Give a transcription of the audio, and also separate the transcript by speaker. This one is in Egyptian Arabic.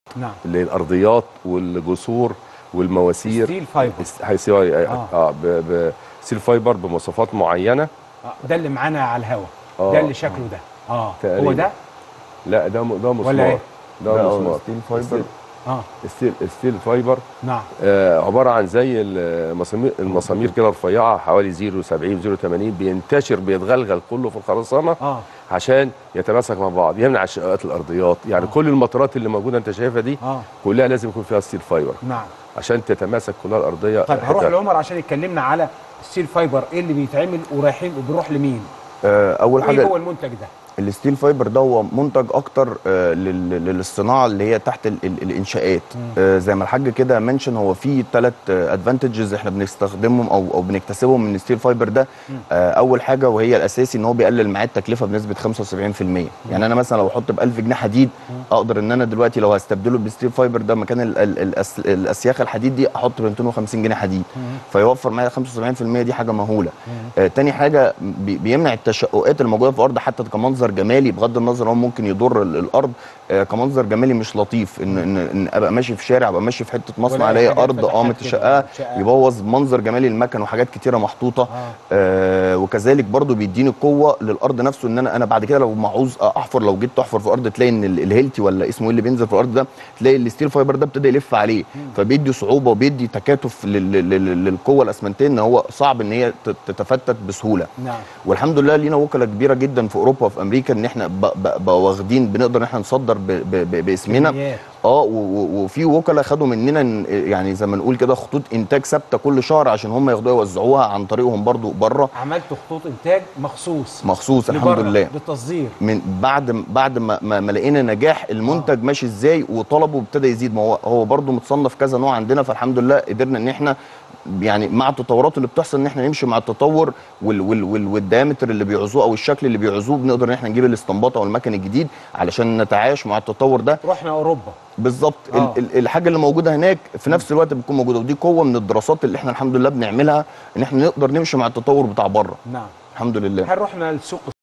Speaker 1: نعم
Speaker 2: اللي هي الارضيات والجسور والمواسير
Speaker 1: ستيل فايبر
Speaker 2: است- هيسيبها-
Speaker 1: آه.
Speaker 2: اه ب- ب- ستيل فايبر بمواصفات معينه
Speaker 1: آه، ده اللي معانا على الهوا
Speaker 2: آه،
Speaker 1: ده اللي شكله ده اه هو
Speaker 2: تقريباً.
Speaker 1: ده
Speaker 2: لا ده م- ده مسمار
Speaker 1: ولا إيه؟
Speaker 2: ده
Speaker 3: ده آه،
Speaker 2: مسمار
Speaker 3: ستيل فايبر.
Speaker 1: اه
Speaker 2: ستيل ستيل فايبر
Speaker 1: نعم
Speaker 2: آه عباره عن زي المسامير المسامير كده رفيعه حوالي 0.70 0.80 بينتشر بيتغلغل كله في الخرسانه
Speaker 1: اه
Speaker 2: عشان يتماسك مع بعض يمنع شقات الارضيات يعني
Speaker 1: آه.
Speaker 2: كل المطارات اللي موجوده انت شايفها دي
Speaker 1: اه
Speaker 2: كلها لازم يكون فيها ستيل فايبر
Speaker 1: نعم
Speaker 2: عشان تتماسك كلها الارضيه
Speaker 1: طيب هروح
Speaker 2: حتة-
Speaker 1: لعمر عشان يكلمنا على ستيل فايبر ايه اللي بيتعمل ورايحين وبنروح لمين
Speaker 3: آه، اول
Speaker 1: وايه
Speaker 3: حاجه
Speaker 1: هو المنتج ده
Speaker 3: الستيل فايبر ده هو منتج اكتر آه، لل- للصناعه اللي هي تحت ال- ال- الانشاءات آه، زي ما الحاج كده منشن هو في ثلاث ادفانتجز احنا بنستخدمهم او او بنكتسبهم من الستيل فايبر ده آه، اول حاجه وهي الاساسي ان هو بيقلل معايا التكلفه بنسبه 75% يعني انا مثلا لو احط ب 1000 جنيه حديد اقدر ان انا دلوقتي لو هستبدله بالستيل فايبر ده مكان ال- ال- الأس- الاسياخ الحديد دي احط ب 250 جنيه حديد فيوفر معايا 75% دي حاجه مهوله آه، تاني حاجه بي- بيمنع التشققات الموجوده في الارض حتى كمنظر جمالي بغض النظر هو ممكن يضر ال- الارض آه، كمنظر جمالي مش لطيف ان ان, إن ابقى ماشي في شارع ابقى ماشي في حته مصنع
Speaker 1: ولا
Speaker 3: الاقي
Speaker 1: حاجات
Speaker 3: ارض اه
Speaker 1: فتحات كده،
Speaker 3: متشققه
Speaker 1: شقة.
Speaker 3: يبوظ منظر جمالي المكن وحاجات كتيره محطوطه
Speaker 1: آه.
Speaker 3: آه وكذلك برضو بيديني قوه للارض نفسه ان انا انا بعد كده لو معوز احفر لو جيت تحفر في ارض تلاقي ان ال- الهيلتي ولا اسمه ايه اللي بينزل في الارض ده تلاقي الستيل فايبر ده ابتدى يلف عليه فبيدي صعوبه وبيدي تكاتف لل- لل- للقوه الاسمنتيه ان هو صعب ان هي تت- تتفتت بسهوله
Speaker 1: نعم
Speaker 3: والحمد لله لينا وكلاء كبيره جدا في اوروبا وفي امريكا ان احنا ب- ب- بقى واخدين بنقدر ان احنا نصدر ب- ب- ب- باسمنا
Speaker 1: كميات.
Speaker 3: اه و- و- وفي وكلاء خدوا مننا ن- يعني زي ما نقول كده خطوط انتاج ثابته كل شهر عشان هم ياخدوها يوزعوها عن طريقهم برضو بره
Speaker 1: عملت خطوط انتاج مخصوص
Speaker 3: مخصوص الحمد
Speaker 1: لبره
Speaker 3: لله
Speaker 1: بالتصدير
Speaker 3: من بعد بعد ما, ما ما لقينا نجاح المنتج ماشي ازاي وطلبه ابتدى يزيد ما هو هو برضه متصنف كذا نوع عندنا فالحمد لله قدرنا ان احنا يعني مع التطورات اللي بتحصل ان احنا نمشي مع التطور وال وال وال والديامتر اللي بيعوزوه او الشكل اللي بيعوزوه بنقدر ان احنا نجيب الاستنباط او المكن الجديد علشان نتعايش مع التطور ده
Speaker 1: رحنا اوروبا
Speaker 3: بالظبط
Speaker 1: آه.
Speaker 3: ال- ال- الحاجه اللي موجوده هناك في نفس الوقت بتكون موجوده ودي قوه من الدراسات اللي احنا الحمد لله بنعملها ان احنا نقدر نمشي مع التطور بتاع بره
Speaker 1: نعم
Speaker 3: الحمد لله
Speaker 1: هل رحنا لسوق